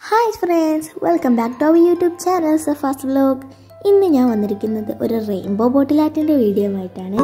hi friends welcome back to our YouTube channel Safa's vlog ഇന്ന് ഞാൻ വന്നിരിക്കുന്നത് ഒരു റെയിൻബോ ബോട്ടിൽ ആർട്ടിൻ്റെ വീഡിയോ ആയിട്ടാണ്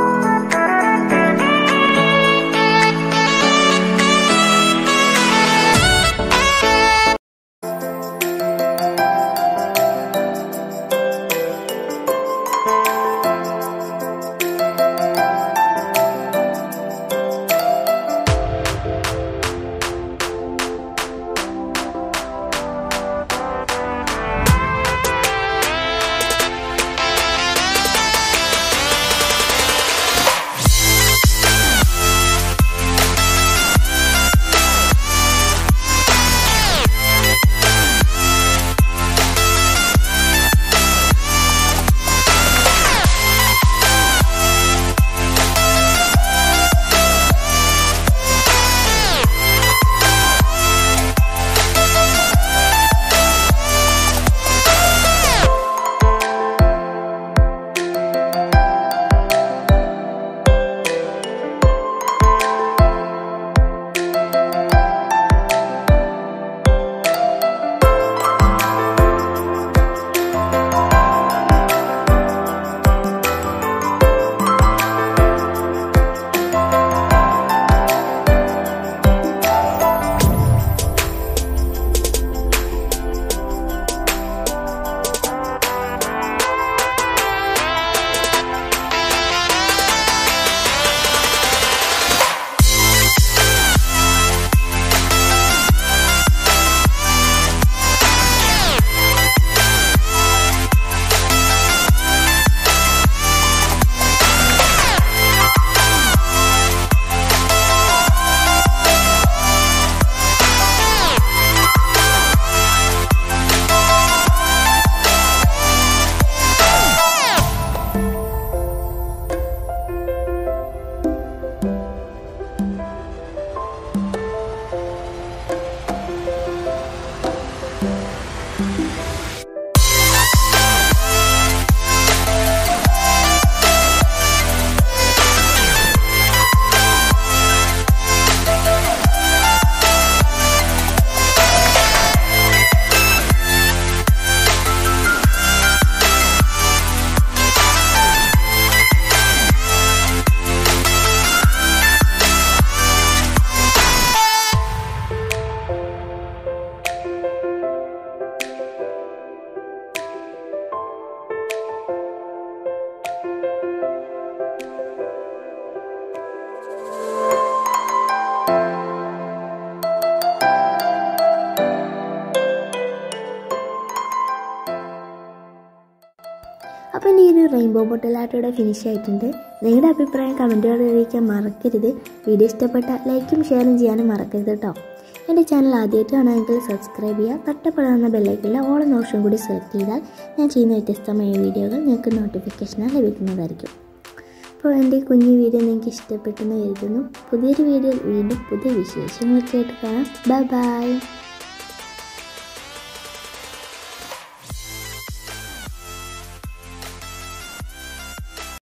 അപ്പോൾ എൻ്റെ ഈ ഒരു റെയിൻബോ ബോട്ടിൽ ആർട്ടോടെ ഫിനിഷ് ആയിട്ടുണ്ട് നിങ്ങളുടെ അഭിപ്രായം കമൻറ്റുകൾ അറിയിക്കാൻ മറക്കരുത് വീഡിയോ ഇഷ്ടപ്പെട്ട ലൈക്കും ഷെയറും ചെയ്യാനും മറക്കരുത് കേട്ടോ എൻ്റെ ചാനൽ ആദ്യമായിട്ട് കാണുമെങ്കിൽ സബ്സ്ക്രൈബ് ചെയ്യുക തൊട്ടപ്പെടുന്ന ബെല്ലൈക്കുള്ള ഓൾ എന്ന ഓപ്ഷൻ കൂടി സെലക്ട് ചെയ്താൽ ഞാൻ ചെയ്യുന്ന വ്യത്യസ്തമായ വീഡിയോകൾ നിങ്ങൾക്ക് നോട്ടിഫിക്കേഷനായി ലഭിക്കുന്നതായിരിക്കും അപ്പോൾ എൻ്റെ ഈ കുഞ്ഞു വീഡിയോ നിങ്ങൾക്ക് ഇഷ്ടപ്പെട്ടെന്ന് കരുതുന്നു പുതിയൊരു വീഡിയോയിൽ വീണ്ടും പുതിയ വിശേഷങ്ങളൊക്കെ ആയിട്ട് കാണാം ബൈ ബൈ